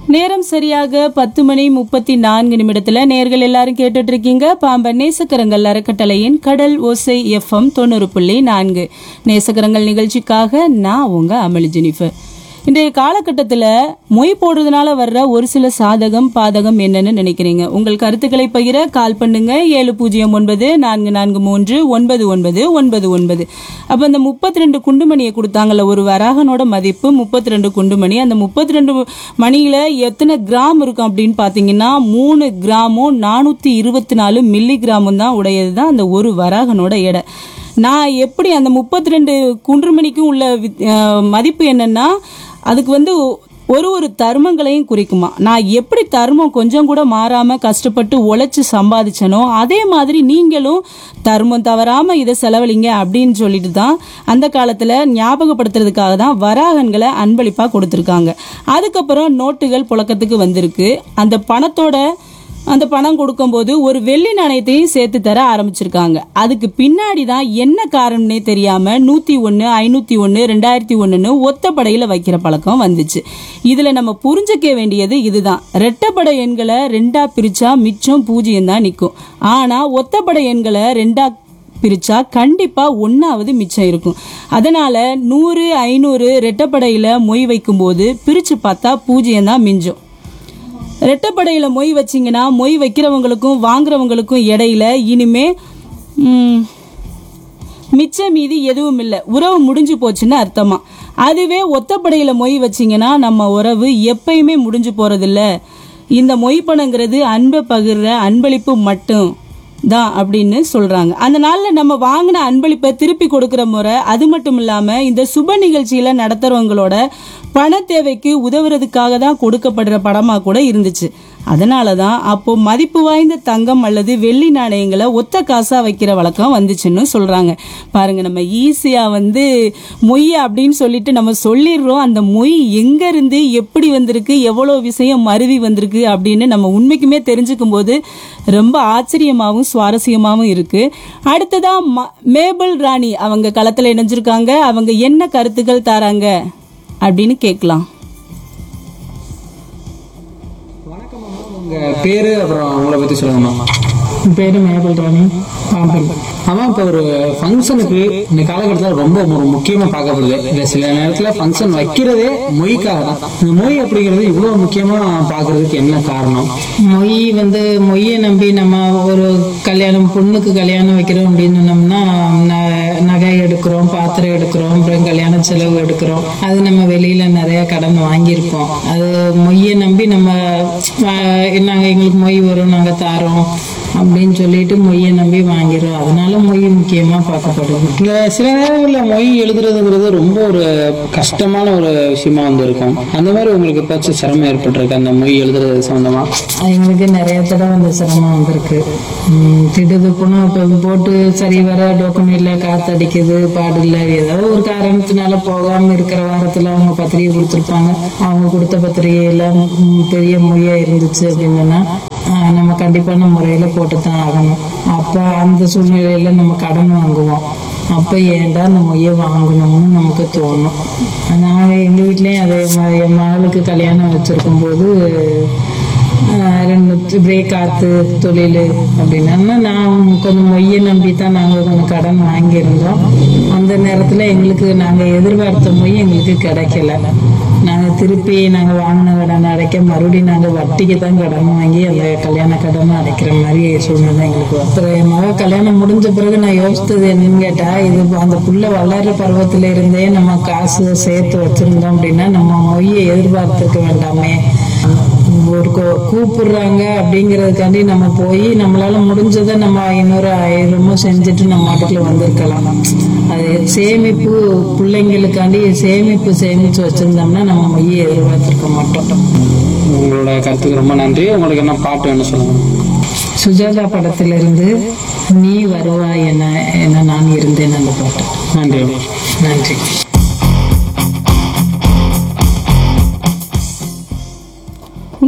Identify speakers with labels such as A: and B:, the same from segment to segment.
A: நேரம் சரியாக பத்து மணி முப்பத்தி நான்கு நிமிடத்துல நேர்கள் எல்லாரும் கேட்டுட்டு இருக்கீங்க பாம்பன் நேசக்கரங்கள் அறக்கட்டளையின் கடல் ஓசை எஃப்எம் தொண்ணூறு புள்ளி நான்கு நேசக்கரங்கள் நிகழ்ச்சிக்காக நான் உங்க அமளி ஜெனிஃபர் இன்றைய காலகட்டத்தில் மொய் போடுறதுனால வர்ற ஒரு சில சாதகம் பாதகம் என்னன்னு நினைக்கிறீங்க உங்கள் கருத்துக்களை பகிர கால் பண்ணுங்க ஏழு பூஜ்ஜியம் ஒன்பது நான்கு நான்கு மூன்று ஒன்பது ஒன்பது ஒன்பது ஒன்பது அப்போ அந்த முப்பத்தி ரெண்டு குண்டுமணியை கொடுத்தாங்கல்ல ஒரு வராகனோட மதிப்பு முப்பத்தி ரெண்டு குண்டுமணி அந்த முப்பத்தி ரெண்டு மணியில் எத்தனை கிராம் இருக்கும் அப்படின்னு பார்த்தீங்கன்னா மூணு கிராமும் நானூற்றி இருபத்தி நாலு மில்லி கிராமும் தான் உடையது தான் அந்த ஒரு வராகனோட எடை நான் எப்படி அந்த முப்பத்தி ரெண்டு குன்றுமணிக்கும் உள்ள வித்- அஹ் மதிப்பு என்னன்னா அதுக்கு வந்து ஒரு ஒரு தர்மங்களையும் குறிக்குமா நான் எப்படி தர்மம் கொஞ்சம் கூட மாறாம கஷ்டப்பட்டு உழைச்சு சம்பாதிச்சனோ அதே மாதிரி நீங்களும் தர்மம் தவறாம இதை செலவழிங்க அப்படின்னு சொல்லிட்டு தான் அந்த காலத்துல ஞாபகப்படுத்துறதுக்காக தான் வராகன்களை அன்பளிப்பா கொடுத்துருக்காங்க அதுக்கப்புறம் நோட்டுகள் புழக்கத்துக்கு வந்திருக்கு அந்த பணத்தோட அந்த பணம் கொடுக்கும்போது ஒரு வெள்ளி நாணயத்தையும் சேர்த்து தர ஆரம்பிச்சிருக்காங்க அதுக்கு பின்னாடி தான் என்ன காரணம்னே தெரியாம நூத்தி ஒன்னு ஐநூத்தி ஒன்னு ரெண்டாயிரத்தி ஒன்னுன்னு ஒத்தப்படையில வைக்கிற பழக்கம் வந்துச்சு இதுல நம்ம புரிஞ்சுக்க வேண்டியது இதுதான் ரெட்டப்படை எண்களை ரெண்டா பிரிச்சா மிச்சம் பூஜ்ஜியம் தான் நிற்கும் ஆனா ஒத்தப்படை எண்களை ரெண்டா பிரிச்சா கண்டிப்பா ஒன்னாவது மிச்சம் இருக்கும் அதனால நூறு ஐநூறு ரெட்டப்படையில மொய் வைக்கும்போது பிரிச்சு பார்த்தா பூஜ்ஜியம் தான் மிஞ்சும் ரெட்டப்படையில மொய் வச்சிங்கன்னா மொய் வைக்கிறவங்களுக்கும் வாங்குறவங்களுக்கும் இடையில இனிமே ம், மிச்ச மீதி எதுவும் இல்லை உறவு முடிஞ்சு போச்சுன்னு அர்த்தமா அதுவே ஒத்தப்படையில மொய் வச்சிங்கன்னா நம்ம உறவு எப்பயுமே முடிஞ்சு போறதில்ல இந்த மொய் பணங்கிறது அன்பை பகிர்ற அன்பளிப்பு மட்டும் தான் அப்படின்னு சொல்றாங்க அந்த நாள்ல நம்ம வாங்கின அன்பளிப்பை திருப்பி கொடுக்கிற முறை அது மட்டும் இல்லாம இந்த சுப நிகழ்ச்சியில நடத்துறவங்களோட பண தேவைக்கு உதவுறதுக்காக தான் கொடுக்கப்படுற படமா கூட இருந்துச்சு அதனால தான் அப்போ மதிப்பு வாய்ந்த தங்கம் அல்லது வெள்ளி நாணயங்களை ஒத்த காசா வைக்கிற வழக்கம் வந்துச்சுன்னு சொல்றாங்க பாருங்க நம்ம ஈஸியா வந்து மொய் அப்படின்னு சொல்லிட்டு நம்ம சொல்லிடுறோம் அந்த மொய் எங்க இருந்து எப்படி வந்திருக்கு எவ்வளவு விஷயம் மருவி வந்திருக்கு அப்படின்னு நம்ம உண்மைக்குமே தெரிஞ்சுக்கும் போது ரொம்ப ஆச்சரியமாவும் சுவாரஸ்யமாவும் இருக்கு அடுத்ததா ம- மேபல் ராணி அவங்க களத்துல இணைஞ்சிருக்காங்க அவங்க என்ன கருத்துக்கள் தராங்க அப்படின்னு கேட்கலாம்
B: உங்க பேரு அப்புறம் உங்களை பத்தி சொல்லுங்கம்மா
C: என் பேரு மேபல் ராணி பாம்பன்
B: ஆமா இப்ப ஒரு ஃபங்க்ஷனுக்கு இந்த காலகட்டத்தில் ரொம்ப ஒரு முக்கியமா பார்க்கப்படுது இந்த சில நேரத்துல ஃபங்க்ஷன் வைக்கிறதே மொய்க்காக தான் இந்த மொய் அப்படிங்கிறது இவ்வளவு முக்கியமா பார்க்கிறதுக்கு என்ன காரணம்
C: மொய் வந்து மொய்யை நம்பி நம்ம ஒரு கல்யாணம் பொண்ணுக்கு கல்யாணம் வைக்கிறோம் அப்படின்னு சொன்னோம்னா ந- நகை எடுக்கிறோம் பாத்திரம் எடுக்கிறோம் அப்புறம் கல்யாண செலவு எடுக்கிறோம் அது நம்ம வெளியில நிறைய கடன் வாங்கியிருப்போம் அது மொய்யை நம்பி நம்ம ஆஹ், நாங்க எங்களுக்கு மொய் வரும் நாங்க தாரோம் அப்படின்னு சொல்லிட்டு மொய்யை நம்பி வாங்கிடுறோம் அதனால மொய் முக்கியமா பார்க்கப்படுது
B: இந்த சில நேரங்கள்ல மொய் எழுதுறதுங்கிறது ரொம்ப ஒரு கஷ்டமான ஒரு விஷயமா வந்து இருக்கும் அந்த மாதிரி உங்களுக்கு ஏதாச்சும் சிரமம் ஏற்பட்டிருக்கு அந்த மொய் எழுதுறது சம்பந்தமா
C: எங்களுக்கு நிறைய தடவை அந்த சிரமம் வந்திருக்கு உம், திடுதுப்புன்னு இப்போ போட்டு சரி வர டோக்குமெண்ட்ல காத்தடிக்குது பாடு இல்லை ஏதோ ஒரு காரணத்தினால போகாம இருக்கிற வாரத்துல அவங்க பத்திரிகை கொடுத்துருப்பாங்க அவங்க கொடுத்த பத்திரிகை எல்லாம் உம், பெரிய மொழியா இருந்துச்சு அப்படின்னா ஆஹ், நம்ம கண்டிப்பான முறையில போட்டு தான் ஆகணும் அப்ப அந்த சூழ்நிலையில நம்ம கடன் வாங்குவோம் அப்ப ஏன்டா அந்த மொய்யை வாங்கணும்னு நமக்கு தோணும் நாங்க எங்க வீட்லயும் அதே மாதிரி என் மகளுக்கு கல்யாணம் வச்சிருக்கும் போது ஆஹ் ரெண்டு இப்படியே காத்து தொழில் அப்படின்னா நான் கொஞ்சம் மொய்யை நம்பி தான் நாங்கள் கொஞ்சம் கடன் வாங்கியிருந்தோம் அந்த நேரத்தில் எங்களுக்கு நாங்கள் எதிர்பார்த்த மொய் எங்களுக்கு கிடைக்கல நாங்கள் திருப்பி நாங்கள் வாங்கின கடன் அடைக்க மறுபடியும் நாங்கள் வட்டிக்கு தான் கடன் வாங்கி அந்த கல்யாண கடன் அடைக்கிற மாதிரி சூழ்நிலை எங்களுக்கு வரும். அப்புறம் என் மக கல்யாணம் முடிஞ்ச பிறகு நான் யோசித்தது என்னன்னு கேட்டா இது அந்த புள்ள வளர்ற பருவத்தில இருந்தே நம்ம காசு சேர்த்து வச்சிருந்தோம் அப்படின்னா நம்ம மொய்யை எதிர்பார்த்துக்க வேண்டாமே ஒரு கூ- கூப்பிடுறாங்க அப்படிங்கறதுக்காண்டி நம்ம போய் நம்மளால முடிஞ்சதை நம்ம ஐநூறு ஆயிரமோ செஞ்சுட்டு நம்ம மாட்டுக்குள்ள வந்திருக்கலாம் அது சேமிப்பு பிள்ளைங்களுக்காண்டி சேமிப்பு சேமிச்சு வச்சிருந்தோம்னா நம்ம மைய எதிர்பார்த்திருக்க மாட்டோம்
B: உங்களோட கருத்துக்கு ரொம்ப நன்றி உங்களுக்கு என்ன பாட்டு வேணும் சொல்லுங்க
C: சுஜாதா படத்திலிருந்து நீ வருவாய் என என நான் இருந்தேன் அந்த பாட்டு
B: நன்றி
C: நன்றி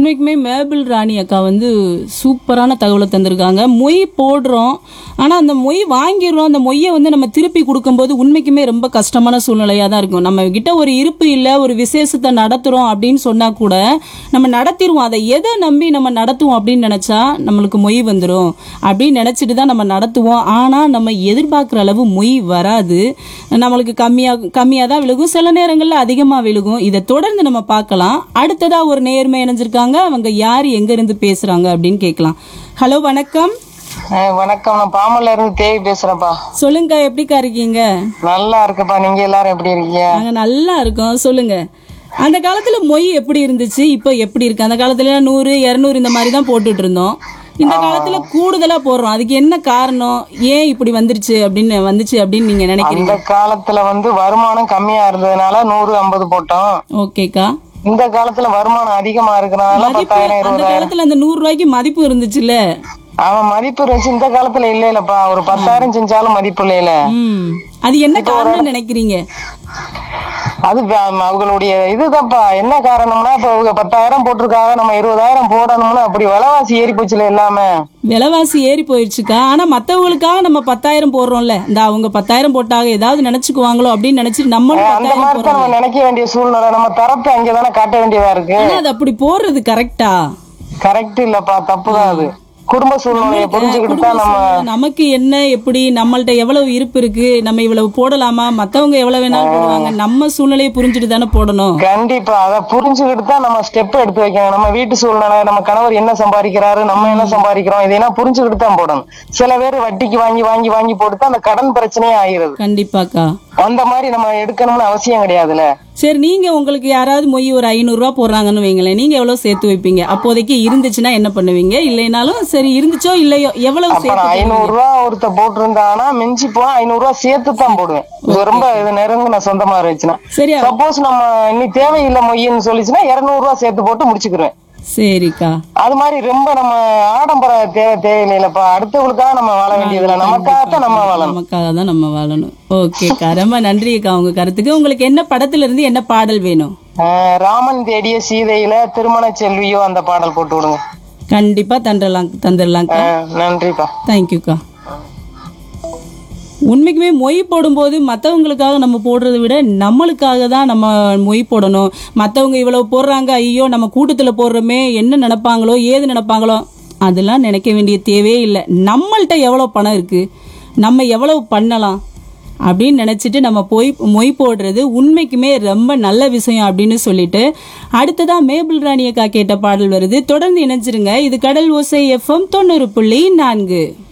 A: உண்மைக்குமே மேபிள் ராணி அக்கா வந்து சூப்பரான தகவலை தந்திருக்காங்க மொய் போடுறோம் ஆனால் அந்த மொய் வாங்கிடுறோம் அந்த மொய்யை வந்து நம்ம திருப்பி கொடுக்கும்போது உண்மைக்குமே ரொம்ப கஷ்டமான சூழ்நிலையாக தான் இருக்கும் நம்ம கிட்ட ஒரு இருப்பு இல்லை ஒரு விசேஷத்தை நடத்துகிறோம் அப்படின்னு சொன்னால் கூட நம்ம நடத்திடுவோம் அதை எதை நம்பி நம்ம நடத்துவோம் அப்படின்னு நினச்சா நம்மளுக்கு மொய் வந்துடும் அப்படின்னு நினச்சிட்டு தான் நம்ம நடத்துவோம் ஆனால் நம்ம எதிர்பார்க்குற அளவு மொய் வராது நம்மளுக்கு கம்மியாக கம்மியாக தான் விழுகும் சில நேரங்களில் அதிகமாக விழுகும் இதை தொடர்ந்து நம்ம பார்க்கலாம் அடுத்ததாக ஒரு நேர்மை இணைஞ்சிருக்காங்க அவங்க யார் எங்கேருந்து பேசுகிறாங்க அப்படின்னு கேட்கலாம் ஹலோ வணக்கம்
D: அஹ் வணக்கம் நான் பாமல்ல இருந்து தேவி பேசுறேன்ப்பா
A: சொல்லுங்க எப்படிக்கா இருக்கீங்க
D: நல்லா இருக்குப்பா நீங்க எல்லாரும் எப்படி இருக்கீங்க
A: நாங்கள் நல்லா இருக்கோம் சொல்லுங்க அந்த காலத்துல மொய் எப்படி இருந்துச்சு இப்போ எப்படி இருக்கு அந்த காலத்துல நூறு இரநூறு இந்த மாதிரி தான் போட்டுட்டு இருந்தோம் இந்த காலத்துல கூடுதலா போடுறோம் அதுக்கு என்ன காரணம் ஏன் இப்படி வந்துருச்சு அப்படின்னு வந்துச்சு அப்படின்னு நீங்க நினைக்கிறீங்க
D: அந்த காலத்துல வந்து வருமானம் கம்மியா இருந்ததுனால நூறு ஐம்பது போட்டோம்
A: ஓகேக்கா
D: இந்த காலத்துல வருமானம் அதிகமா இருக்கறனால
A: மதிப்பு
D: பத்தாயிரம்
A: அந்த
D: இருபதாயிரம்
A: காலத்துல அந்த நூறு ரூபாய்க்கு மதிப்பு இருந்துச்சுல்ல
D: அவன் மதிப்பு இருந்துச்சு இந்த காலத்துல இல்ல இல்லப்பா ஒரு பத்தாயிரம் செஞ்சாலும் மதிப்பு இல்லையில
A: ம் அது என்ன காரணம் நினைக்கிறீங்க
D: அது வ- அவங்களுடைய இதுதான்ப்பா என்ன காரணம்னா இப்ப அவங்க பத்தாயிரம் போட்டிருக்காங்க நம்ம இருபதாயிரம் போடணும்னு அப்படி விலைவாசி ஏறி போச்சுல எல்லாமே
A: விலைவாசி ஏறி போயிடுச்சுக்கா ஆனா மத்தவங்களுக்காக நம்ம பத்தாயிரம் போடுறோம்ல இந்த அவங்க பத்தாயிரம் போட்டாங்க ஏதாவது நினைச்சுக்குவாங்களோ அப்படின்னு நினைச்சிட்டு நம்மளும்
D: அந்த
A: பத்தாயிரம்
D: மாதிரி தான்
A: போடுறோம்
D: நம்ம நினைக்க வேண்டிய சூழ்நிலை நம்ம தரத்தை அங்கதானே காட்ட வேண்டியதா இருக்கு
A: ஆனா அது அப்படி போடுறது கரெக்டா
D: கரெக்ட் இல்லப்பா தப்புதான் அது குடும்ப சூழ்நிலையை புரிஞ்சுக்கிட்டு தான் நம்ம
A: நமக்கு என்ன எப்படி நம்மள்ட்ட எவ்வளவு இருப்பு இருக்கு நம்ம இவ்வளவு போடலாமா மத்தவங்க எவ்வளவு வேணாலும் போடுவாங்க நம்ம சூழ்நிலையை புரிஞ்சுட்டு தானே போடணும்
D: கண்டிப்பா அத புரிஞ்சுக்கிட்டு தான் நம்ம ஸ்டெப் எடுத்து வைக்கணும் நம்ம வீட்டு சூழ்நிலை நம்ம கணவர் என்ன சம்பாதிக்கிறாரு நம்ம என்ன சம்பாதிக்கிறோம் இதெல்லாம் புரிஞ்சுக்கிட்டு தான் போடணும் சில பேர் வட்டிக்கு வாங்கி வாங்கி வாங்கி போட்டு தான் அந்த கடன் பிரச்சனையே ஆகிறது
A: கண்டிப்பாக்கா
D: அந்த மாதிரி நம்ம எடுக்கணும்னு அவசியம் கிடையாதுல்ல
A: சரி நீங்க உங்களுக்கு யாராவது மொய் ஒரு ஐநூறு ரூபா போடுறாங்கன்னு வைங்களேன் நீங்க எவ்வளவு சேர்த்து வைப்பீங்க அப்போதைக்கு இருந்துச்சுன்னா என்ன பண்ணுவீங்க இல்லைனாலும் சரி இருந்துச்சோ இல்லையோ எவ்வளவு
D: அப்ப நான்
A: சேர்த்து
D: ஐநூறு ரூபா ஒருத்த போட்டிருந்தானா மிஞ்சி போனா ஐநூறு ரூபா சேர்த்து தான் போடுவேன் இது ரொம்ப இது நெருங்க நான் சொந்தமா இருந்துச்சுன்னா
A: சரி
D: சப்போஸ் நம்ம இனி தேவையில்லை மொய்ன்னு சொல்லிச்சுன்னா இருநூறு ரூபா சேர்த்து போட்டு முடிச்சுக்கிருவேன்
A: சரிக்கா
D: அது மாதிரி ரொம்ப நம்ம ஆடம்பர தேவை தேவையில்லைப்பா அடுத்தவங்களுக்காக நம்ம வாழ வேண்டியதில்லை நமக்காகத்தான் நம்ம வாழணும்
A: நமக்காக தான் நம்ம வாழணும் ஓகேக்கா ரொம்ப நன்றிக்கா உங்க கருத்துக்கு உங்களுக்கு என்ன படத்துல இருந்து என்ன பாடல் வேணும்
D: ஆஹ் ராமன் தேடிய சீதையில திருமண செல்வியோ அந்த பாடல் போட்டு விடுங்க
A: கண்டிப்பா தந்துடலாம் தந்துடலாம்க்கா
D: ஆஹ் நன்றிப்பா
A: தேங்க்யூக்கா உண்மைக்குமே மொய் போடும்போது மற்றவங்களுக்காக நம்ம போடுறதை விட நம்மளுக்காக தான் நம்ம மொய் போடணும் மற்றவங்க இவ்வளவு போடுறாங்க ஐயோ நம்ம கூட்டத்தில் போடுறோமே என்ன நினைப்பாங்களோ ஏது நினைப்பாங்களோ அதெல்லாம் நினைக்க வேண்டிய தேவையே இல்லை நம்மள்ட்ட எவ்வளோ பணம் இருக்குது நம்ம எவ்வளவு பண்ணலாம் அப்படின்னு நினச்சிட்டு நம்ம போய் மொய் போடுறது உண்மைக்குமே ரொம்ப நல்ல விஷயம் அப்படின்னு சொல்லிட்டு அடுத்ததா மேபிள் ராணி அக்கா கேட்ட பாடல் வருது தொடர்ந்து இணைஞ்சிருங்க இது கடல் ஓசை எஃப்எம் தொண்ணூறு புள்ளி நான்கு